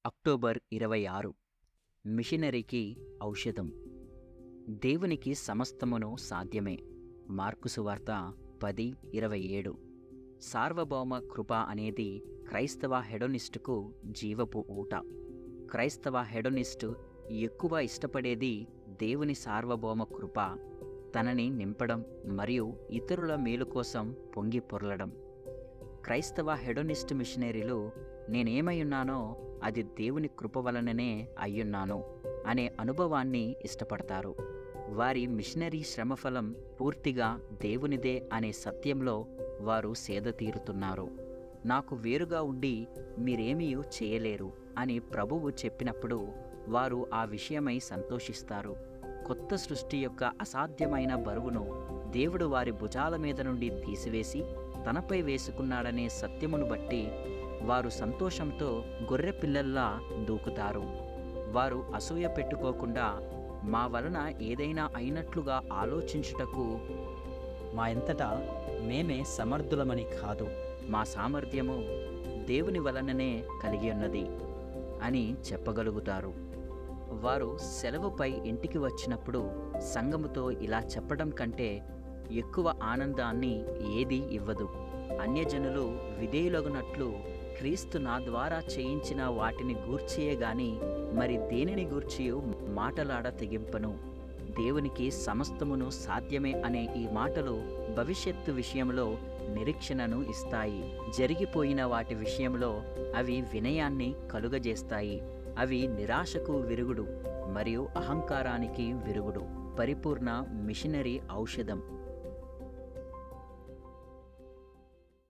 October ఇరవై ఆరు మిషనరీకి ఔషధం దేవునికి సమస్తమును సాధ్యమే మార్కు సువార్త పది ఇరవై ఏడు సార్వభౌమ కృప అనేది క్రైస్తవ హెడోనిస్టుకు జీవపు ఊట క్రైస్తవ హెడోనిస్టు ఎక్కువ ఇష్టపడేది దేవుని సార్వభౌమ కృప తనని నింపడం మరియు ఇతరుల మేలు కోసం పొంగి పొర్లడం క్రైస్తవ హెడోనిస్ట్ మిషనరీలు నేనేమయ్యున్నానో అది దేవుని కృప వలననే అయ్యున్నాను అనే అనుభవాన్ని ఇష్టపడతారు వారి మిషనరీ శ్రమఫలం పూర్తిగా దేవునిదే అనే సత్యంలో వారు సేద తీరుతున్నారు నాకు వేరుగా ఉండి మీరేమీ చేయలేరు అని ప్రభువు చెప్పినప్పుడు వారు ఆ విషయమై సంతోషిస్తారు కొత్త సృష్టి యొక్క అసాధ్యమైన బరువును దేవుడు వారి భుజాల మీద నుండి తీసివేసి తనపై వేసుకున్నాడనే సత్యమును బట్టి వారు సంతోషంతో గొర్రె పిల్లల్లా దూకుతారు వారు అసూయ పెట్టుకోకుండా మా వలన ఏదైనా అయినట్లుగా ఆలోచించుటకు మా ఎంతటా మేమే సమర్థులమని కాదు మా సామర్థ్యము దేవుని వలననే కలిగి ఉన్నది అని చెప్పగలుగుతారు వారు సెలవుపై ఇంటికి వచ్చినప్పుడు సంఘముతో ఇలా చెప్పడం కంటే ఎక్కువ ఆనందాన్ని ఏదీ ఇవ్వదు అన్యజనులు విధేయులగునట్లు క్రీస్తు నా ద్వారా చేయించిన వాటిని గూర్చియే గాని మరి దేనిని గూర్చియు మాటలాడ తెగింపను దేవునికి సమస్తమును సాధ్యమే అనే ఈ మాటలు భవిష్యత్తు విషయంలో నిరీక్షణను ఇస్తాయి జరిగిపోయిన వాటి విషయంలో అవి వినయాన్ని కలుగజేస్తాయి అవి నిరాశకు విరుగుడు మరియు అహంకారానికి విరుగుడు పరిపూర్ణ మిషనరీ ఔషధం